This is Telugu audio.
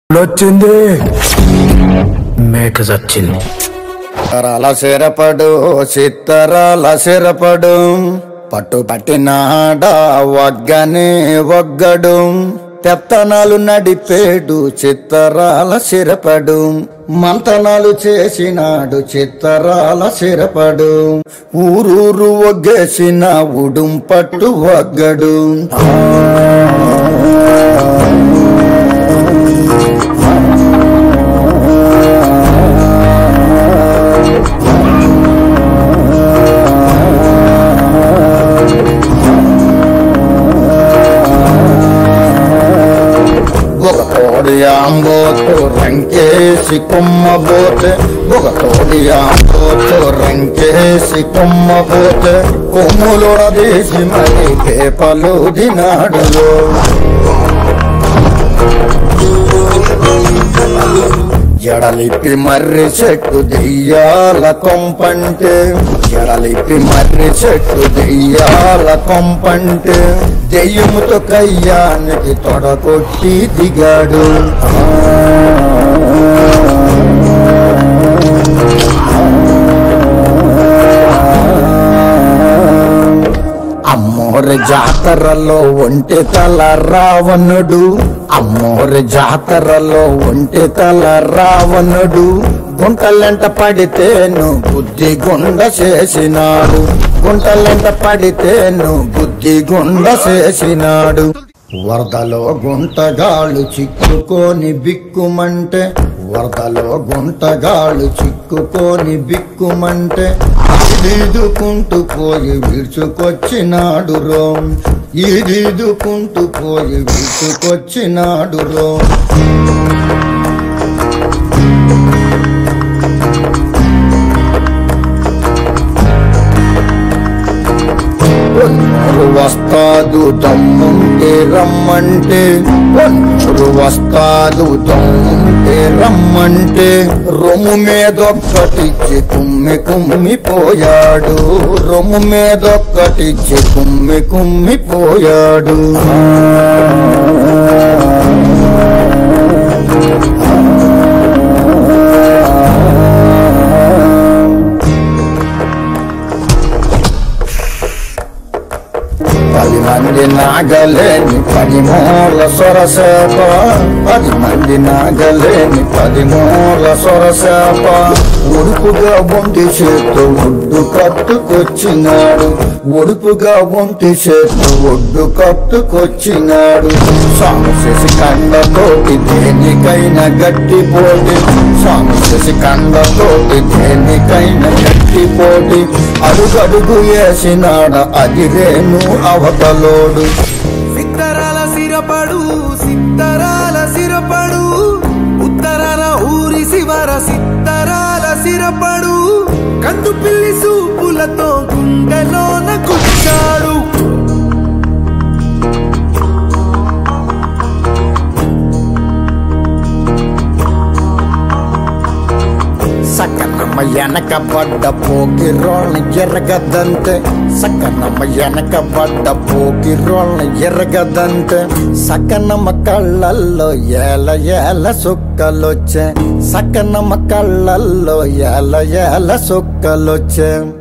వచ్చింది మేక చచ్చింది తరాల సిరపడు చిత్తరాల సిరపడు పట్టు పట్టినాడ వగ్గనే వగ్గడు పెత్తనాలు నడిపేడు చిత్తరాల సిరపడు మంతనాలు చేసినాడు చిత్తరాల సిరపడు ఊరూరు ఒగ్గేసిన ఉడుం పట్టు వగ్గడు ఒక తోడి ఆంబోతో రంకేసి కొమ్మబోతే ఒక తోడి ఆంబోతో రంకేసి కొమ్మబోతే కొమ్ములొడదీసి మరి పేపలు దినాడులో ఎడలిప్పి మర్రి చెట్టు దెయ్యాల కొంపంటే ఎడలిప్పి మర్రి చెట్టు దెయ్యాల కొంపంటే దెయ్యముతో కయ్యానికి తొడకొట్టి దిగాడు అమ్మోరి జాతరలో ఒంటి తల రావణుడు అమ్మోరి జాతరలో ఒంటి తల రావణుడు గుంటలెంట పడితేను బుద్ధి గుండ చేసినాడు గుంటలెంట పడితేను బుద్ధి గుండ చేసినాడు వరదలో గుంటగాళ్ళు చిక్కుకొని బిక్కుమంటే వరదలో గుంటగాళ్ళు చిక్కుకొని బిక్కుమంటే ఈదుకుంటూ పోయి విడుచుకొచ్చినాడు రోం ఈదుకుంటూ పోయి విడుచుకొచ్చినాడు రోం పొన్నూరు వస్తాదు దమ్ముంటే రమ్మంటే పొన్నూరు వస్తాదు దమ్ముంటే రమ్మంటే రొమ్ము మీదొక్కటిచ్చి కుమ్మి కుమ్మి పోయాడు రొమ్ము మీదొక్కటిచ్చి కుమ్మి కుమ్మి పోయాడు పది మంది నాగలేని పది మూల సొరసేప పది మంది నాగలేని పది మూల సొరసేప ఉడుపుగా ఒంటి చేత్తో ఒడ్డు కట్టుకొచ్చినాడు ఉడుపుగా ఒంటి చేత్తో ఒడ్డు కట్టుకొచ్చినాడు సాంశసి కండతోటి దేనికైనా గట్టి పోటీ సాంశసి కండతోటి దేనికైనా గట్టి పోటీ అడుగడుగు వేసినాడ అది రేణు అవతలోడు సిత్తరాల సిరపడు సిత్తరాల సిరపడు ఉత్తరాల ఊరి శివర సిత్తరాల సిరపడు కందు పిల్లి సూపులతో గుండెలోన కూర్చాడు సకనమ్మ వెనక పడ్డ పోకి రోళ్ళని ఎరగదంతే సకనమ్మ వెనక పడ్డ పోకి రోళ్ళని ఎరగదంతే సకనమ్మ కళ్ళల్లో ఏల ఏల సుక్కలొచ్చే సకనమ్మ కళ్ళల్లో ఏల ఏల సుక్కలొచ్చే